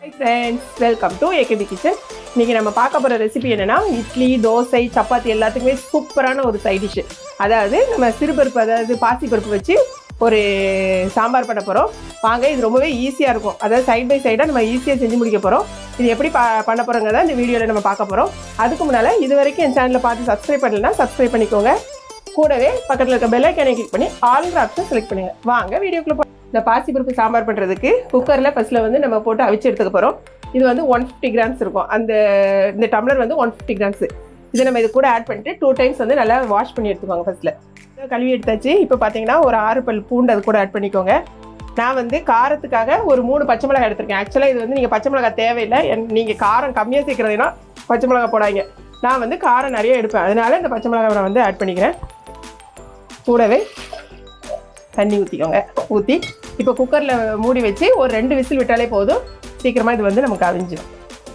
friends welcome to AKP kitchen இன்னைக்கு நம்ம பார்க்க போகிற ரெசிபி என்னன்னா இட்லி தோசை சப்பாத்தி எல்லாத்துக்குமே சூப்பரான ஒரு சைட் டிஷ்ஷு அதாவது நம்ம சிறுபருப்பு அதாவது பாசிப்பருப்பு வச்சு ஒரு சாம்பார் பண்ண போகிறோம் வாங்க இது ரொம்பவே ஈஸியாக இருக்கும் அதாவது சைட் பை சைடாக நம்ம ஈஸியாக செஞ்சு முடிக்க போகிறோம் இது எப்படி பா பண்ண போகிறோங்கிறத இந்த வீடியோவில் நம்ம பார்க்க போகிறோம் அதுக்கு முன்னால் இது வரைக்கும் என் சேனலை பார்த்து சப்ஸ்கிரைப் பண்ணலைன்னா சப்ஸ்கிரைப் பண்ணிக்கோங்க கூடவே பக்கத்தில் இருக்க பெல் ஐக்கானை கிளிக் பண்ணி ஆல்ன்ற ஆப்ஷன் செலக்ட் பண்ணுங்க வாங்க வீடியோக்குள்ள போ இந்த பாசிப்பருப்பு சாம்பார் பண்ணுறதுக்கு குக்கரில் ஃபஸ்ட்டில் வந்து நம்ம போட்டு அவிச்சு எடுத்துக்க போகிறோம் இது வந்து ஒன் ஃபிஃப்டி கிராம்ஸ் இருக்கும் அந்த இந்த டம்ளர் வந்து ஒன் ஃபிஃப்டி கிராம்ஸ் இதை நம்ம இது கூட ஆட் பண்ணிட்டு டூ டைம்ஸ் வந்து நல்லா வாஷ் பண்ணி எடுத்துக்கோங்க ஃபஸ்ட்டில் கழுவி எடுத்தாச்சு இப்போ பார்த்தீங்கன்னா ஒரு ஆறு பல் பூண்டு அது கூட ஆட் பண்ணிக்கோங்க நான் வந்து காரத்துக்காக ஒரு மூணு பச்சை மிளகாய் எடுத்திருக்கேன் ஆக்சுவலாக இது வந்து நீங்கள் பச்சை மிளகாய் தேவையில்லை நீங்கள் காரம் கம்மியாக சேர்க்குறதுனா பச்சை மிளகாய் போடாதீங்க நான் வந்து காரம் நிறைய எடுப்பேன் அதனால இந்த பச்சை மிளகாய் நான் வந்து ஆட் பண்ணிக்கிறேன் கூடவே தண்ணி ஊற்றிக்கோங்க ஊற்றி இப்போ குக்கரில் மூடி வச்சு ஒரு ரெண்டு விசில் விட்டாலே போதும் சீக்கிரமாக இது வந்து நமக்கு அவிஞ்சிடும்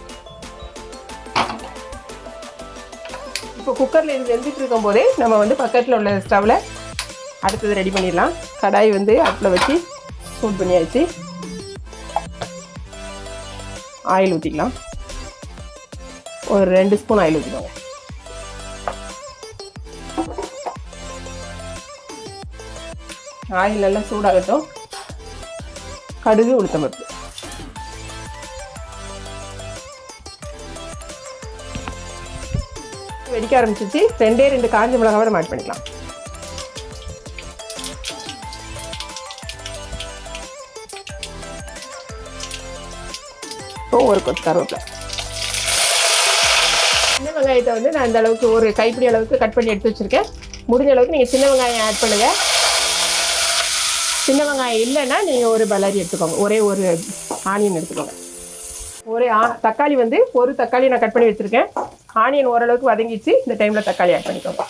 இப்போ குக்கரில் இது வெந்துட்டு இருக்கும் போதே நம்ம வந்து பக்கத்தில் உள்ள ஸ்டவ்வில் அடுத்தது ரெடி பண்ணிடலாம் கடாய் வந்து அடுப்பில் வச்சு சூட் பண்ணியாச்சு ஆயில் ஊற்றிக்கலாம் ஒரு ரெண்டு ஸ்பூன் ஆயில் ஊற்றிக்கோங்க ஆயில் நல்லா சூடாகட்டும் கடுகு உளுத்தம்பருப்பு வெடிக்க ஆரம்பிச்சிச்சு ரெண்டே ரெண்டு காஞ்ச மிளகாவை நம்ம ஆட் பண்ணிக்கலாம் இப்போ ஒரு கொத்து கருவேப்பிலை சின்ன வெங்காயத்தை வந்து நான் இந்த அளவுக்கு ஒரு கைப்பிடி அளவுக்கு கட் பண்ணி எடுத்து வச்சிருக்கேன் முடிஞ்ச அளவுக்கு நீங்கள் சின்ன வெங்காயம் ஆட் பண்ணுங்கள் சின்ன வெங்காயம் இல்லைன்னா நீங்கள் ஒரு பல்லாரி எடுத்துக்கோங்க ஒரே ஒரு ஆனியன் எடுத்துக்கோங்க ஒரே ஆ தக்காளி வந்து ஒரு தக்காளி நான் கட் பண்ணி வச்சுருக்கேன் ஆனியன் ஓரளவுக்கு வதங்கிச்சு இந்த டைமில் தக்காளி ஆட் பண்ணிக்கோங்க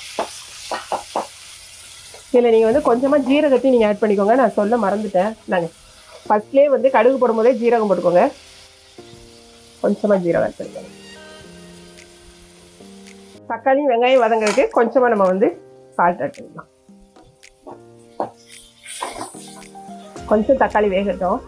இதில் நீங்கள் வந்து கொஞ்சமாக ஜீரகத்தையும் நீங்கள் ஆட் பண்ணிக்கோங்க நான் சொல்ல மறந்துட்டேன் நாங்கள் ஃபஸ்ட்லேயே வந்து கடுகு போடும்போதே ஜீரகம் போட்டுக்கோங்க கொஞ்சமாக ஜீரகம் ஆட் பண்ணிக்கோங்க தக்காளி வெங்காயம் வதங்கிறதுக்கு கொஞ்சமாக நம்ம வந்து சால்ட் ஆட் பண்ணிக்கலாம் கொஞ்சம் தக்காளி வேகட்டும்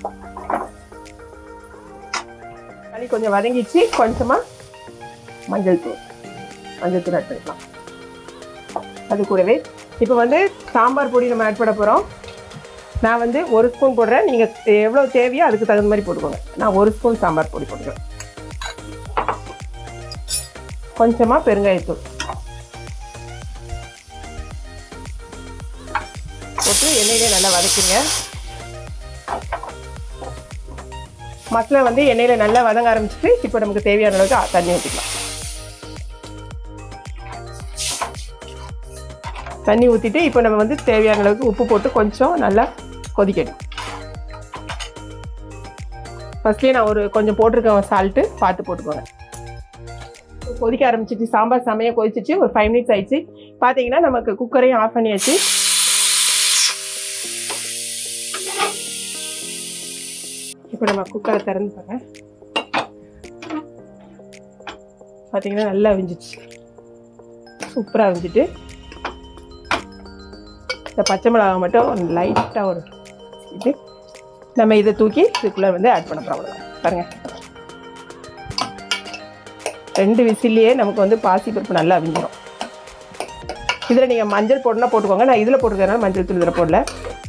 தக்காளி கொஞ்சம் வதங்கிச்சு கொஞ்சமாக மஞ்சள் தூள் மஞ்சள் தூள் ஆட் பண்ணிக்கலாம் அது கூடவே இப்போ வந்து சாம்பார் பொடி நம்ம ஆட் பண்ண போகிறோம் நான் வந்து ஒரு ஸ்பூன் போடுறேன் நீங்கள் எவ்வளோ தேவையோ அதுக்கு தகுந்த மாதிரி போட்டுக்கோங்க நான் ஒரு ஸ்பூன் சாம்பார் பொடி போட்டுக்கிறேன் கொஞ்சமாக பெருங்காயத்தூள் போட்டு எண்ணெயிலே நல்லா வதக்குங்க மசாலா வந்து எண்ணெயில் நல்லா வதங்க ஆரம்பிச்சிட்டு இப்போ நமக்கு தேவையான அளவுக்கு தண்ணி ஊற்றிக்கலாம் தண்ணி ஊற்றிட்டு இப்போ நம்ம வந்து தேவையான அளவுக்கு உப்பு போட்டு கொஞ்சம் நல்லா கொதிக்கணும் ஃபஸ்ட்லேயே நான் ஒரு கொஞ்சம் போட்டிருக்கேன் சால்ட்டு பார்த்து போட்டுக்கோங்க கொதிக்க ஆரம்பிச்சிச்சு சாம்பார் செமையாக கொதிச்சிச்சு ஒரு ஃபைவ் மினிட்ஸ் ஆயிடுச்சு பார்த்தீங்கன்னா நமக்கு குக்கரையும் ஆஃப் பண்ணியாச்சு இப்போ நம்ம குக்கரை திறந்து பாருங்க பார்த்தீங்கன்னா நல்லா அவிஞ்சிச்சு சூப்பராக அவிஞ்சிட்டு இந்த பச்சை மிளகா மட்டும் லைட்டாக ஒரு இது நம்ம இதை தூக்கி இதுக்குள்ளே வந்து ஆட் பண்ண போகிறோம் அவ்வளோதான் பாருங்கள் ரெண்டு விசில்லையே நமக்கு வந்து பாசி பருப்பு நல்லா அவிஞ்சிரும் இதில் நீங்கள் மஞ்சள் போடணும்னா போட்டுக்கோங்க நான் இதில் போட்டுக்கிறதுனால மஞ்சள் தூள் இதில் போடல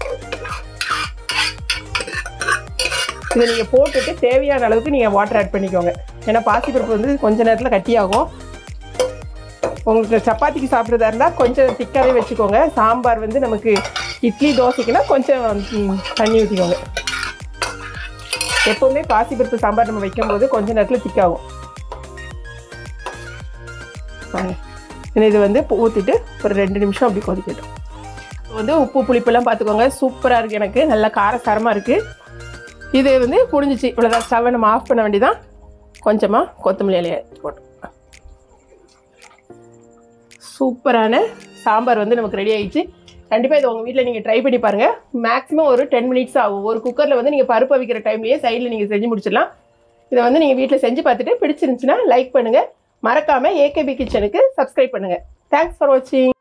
இதை நீங்கள் போட்டுட்டு தேவையான அளவுக்கு நீங்கள் வாட்டர் ஆட் பண்ணிக்கோங்க ஏன்னா பாசிப்பருப்பு வந்து கொஞ்ச நேரத்தில் கட்டியாகும் உங்களுக்கு சப்பாத்திக்கு சாப்பிட்றதா இருந்தால் கொஞ்சம் திக்காகவே வச்சுக்கோங்க சாம்பார் வந்து நமக்கு இட்லி தோசைக்குன்னா கொஞ்சம் ம், தண்ணி ஊற்றிக்கோங்க எப்போவுமே பாசிப்பருப்பு சாம்பார் நம்ம வைக்கும்போது கொஞ்ச நேரத்தில் திக்காகும் இது வந்து ஊற்றிட்டு ஒரு ரெண்டு நிமிஷம் அப்படி கொதிக்கட்டும் வந்து உப்பு புளிப்பெல்லாம் பார்த்துக்கோங்க சூப்பராக இருக்குது எனக்கு நல்லா காரசாரமாக இருக்குது இது வந்து முடிஞ்சிச்சு இவ்வளோதான் ஸ்டவ்வை நம்ம ஆஃப் பண்ண வேண்டியதான் கொஞ்சமாக கொத்தமல்லி இலையை போட்டோம் சூப்பரான சாம்பார் வந்து நமக்கு ரெடி ஆயிடுச்சு கண்டிப்பாக இது உங்கள் வீட்டில் நீங்கள் ட்ரை பண்ணி பாருங்கள் மேக்ஸிமம் ஒரு டென் மினிட்ஸ் ஆகும் ஒரு குக்கரில் வந்து நீங்கள் பருப்பு வைக்கிற டைம்லேயே சைடில் நீங்கள் செஞ்சு முடிச்சிடலாம் இதை வந்து நீங்கள் வீட்டில் செஞ்சு பார்த்துட்டு பிடிச்சிருந்துச்சுன்னா லைக் பண்ணுங்கள் மறக்காமல் ஏகேபி கிச்சனுக்கு சப்ஸ்கிரைப் பண்ணுங்கள் தேங்க்ஸ் ஃபார் வாட்சிங்